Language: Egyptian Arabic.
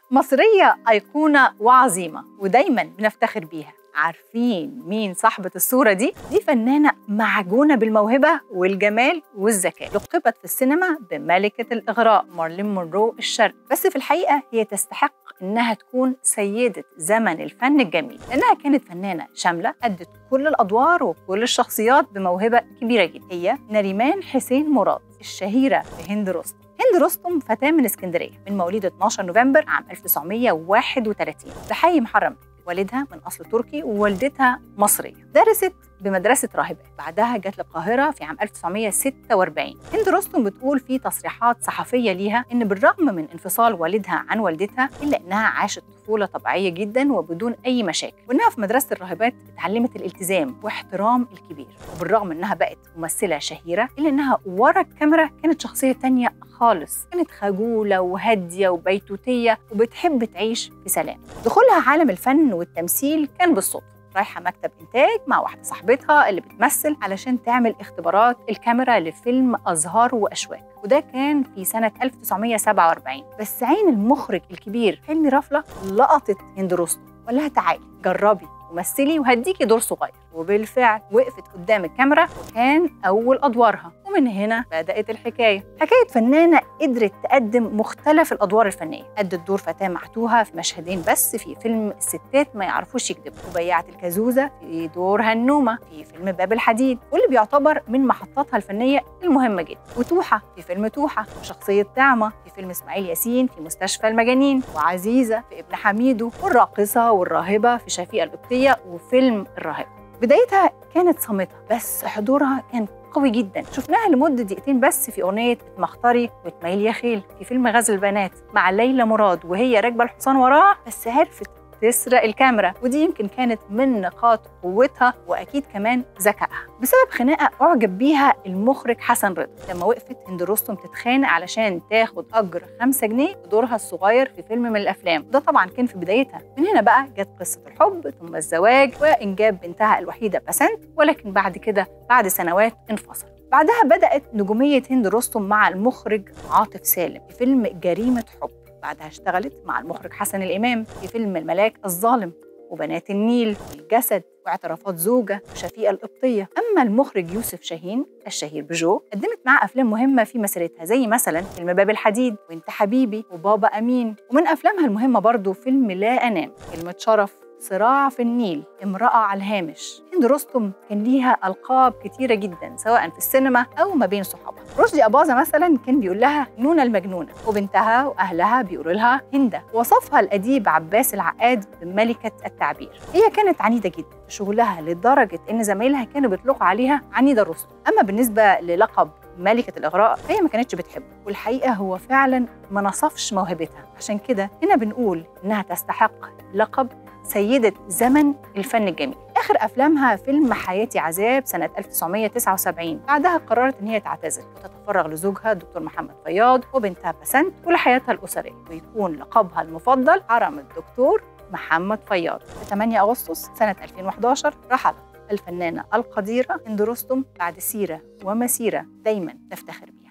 مصرية أيقونة وعظيمة ودايما بنفتخر بيها عارفين مين صاحبة الصورة دي؟ دي فنانة معجونة بالموهبة والجمال والذكاء لقبت في السينما بملكة الإغراء مارلين مونرو الشرق بس في الحقيقة هي تستحق إنها تكون سيدة زمن الفن الجميل لأنها كانت فنانة شاملة أدت كل الأدوار وكل الشخصيات بموهبة كبيرة جدا هي نريمان حسين مراد الشهيرة بهند رستم هند رستم فتاة من اسكندرية من مواليد 12 نوفمبر عام 1931 بحي محرم والدها من أصل تركي ووالدتها مصرية درست بمدرسة راهبات بعدها جت القاهرة في عام 1946 هند رستم بتقول في تصريحات صحفية ليها إن بالرغم من انفصال والدها عن والدتها إلا إنها عاشت طفولة طبيعية جدا وبدون أي مشاكل وإنها في مدرسة الراهبات اتعلمت الالتزام واحترام الكبير وبالرغم إنها بقت ممثلة شهيرة إلا إنها ورا الكاميرا كانت شخصية تانية خالص كانت خجولة وهادية وبيتوتية وبتحب تعيش في سلام دخولها عالم الفن والتمثيل كان بالصدفة رايحة مكتب إنتاج مع واحدة صاحبتها اللي بتمثل علشان تعمل اختبارات الكاميرا لفيلم أزهار وأشواك وده كان في سنة 1947 بس عين المخرج الكبير حلمي رفلة لقطت هند رستم وقال لها تعالي جربي ومثلي وهديكي دور صغير وبالفعل وقفت قدام الكاميرا وكان أول أدوارها ومن هنا بدأت الحكاية حكاية فنانة قدرت تقدم مختلف الأدوار الفنية أدت دور فتاة معتوهة في مشهدين بس في فيلم الستات ما يعرفوش يكذبوا وبيعت الكازوزة في دور هنومة في فيلم باب الحديد واللي بيعتبر من محطاتها الفنية المهمة جدا وتوحة في فيلم توحة وشخصية طعمة في فيلم إسماعيل ياسين في مستشفى المجانين وعزيزة في ابن حميدو والراقصة والراهبة في شفيقة القبطية وفيلم الراهبة بدايتها كانت صامتة بس حضورها كان قوي جدا شفناها لمدة دقيقتين بس في أغنية اتمختري واتميل يا خيل في فيلم غزل البنات مع ليلى مراد وهي راكبة الحصان وراها بس عرفت تسرق الكاميرا ودي يمكن كانت من نقاط قوتها واكيد كمان ذكائها بسبب خناقه اعجب بيها المخرج حسن رضا لما وقفت هند رستم تتخانق علشان تاخد اجر 5 جنيه بدورها الصغير في فيلم من الافلام وده طبعا كان في بدايتها من هنا بقى جت قصه الحب ثم الزواج وانجاب بنتها الوحيده بسنت ولكن بعد كده بعد سنوات انفصل بعدها بدأت نجومية هند رستم مع المخرج عاطف سالم في فيلم جريمة حب بعدها اشتغلت مع المخرج حسن الإمام في فيلم الملاك الظالم وبنات النيل والجسد واعترافات زوجة وشفيقة القبطية أما المخرج يوسف شاهين الشهير بجو قدمت معاه أفلام مهمة في مسيرتها زي مثلا فيلم باب الحديد وانت حبيبي وبابا أمين ومن أفلامها المهمة برضو فيلم لا أنام كلمة شرف صراع في النيل امرأة على الهامش هند رستم كان ليها ألقاب كتيرة جدا سواء في السينما أو ما بين صحابها رشدي أباظة مثلا كان بيقول لها نونا المجنونة وبنتها وأهلها بيقولوا لها هندة وصفها الأديب عباس العقاد بملكة التعبير هي كانت عنيدة جدا في شغلها لدرجة إن زمايلها كانوا بيطلقوا عليها عنيدة رستم أما بالنسبة للقب ملكة الإغراء فهي ما كانتش بتحبه والحقيقة هو فعلا ما نصفش موهبتها عشان كده هنا بنقول إنها تستحق لقب سيدة زمن الفن الجميل آخر أفلامها فيلم حياتي عذاب سنة 1979 بعدها قررت إن هي تعتزل وتتفرغ لزوجها الدكتور محمد فياض وبنتها بسنت ولحياتها الأسرية ويكون لقبها المفضل حرم الدكتور محمد فياض في 8 أغسطس سنة 2011 رحلت الفنانة القديرة هند رستم بعد سيرة ومسيرة دايما نفتخر بيها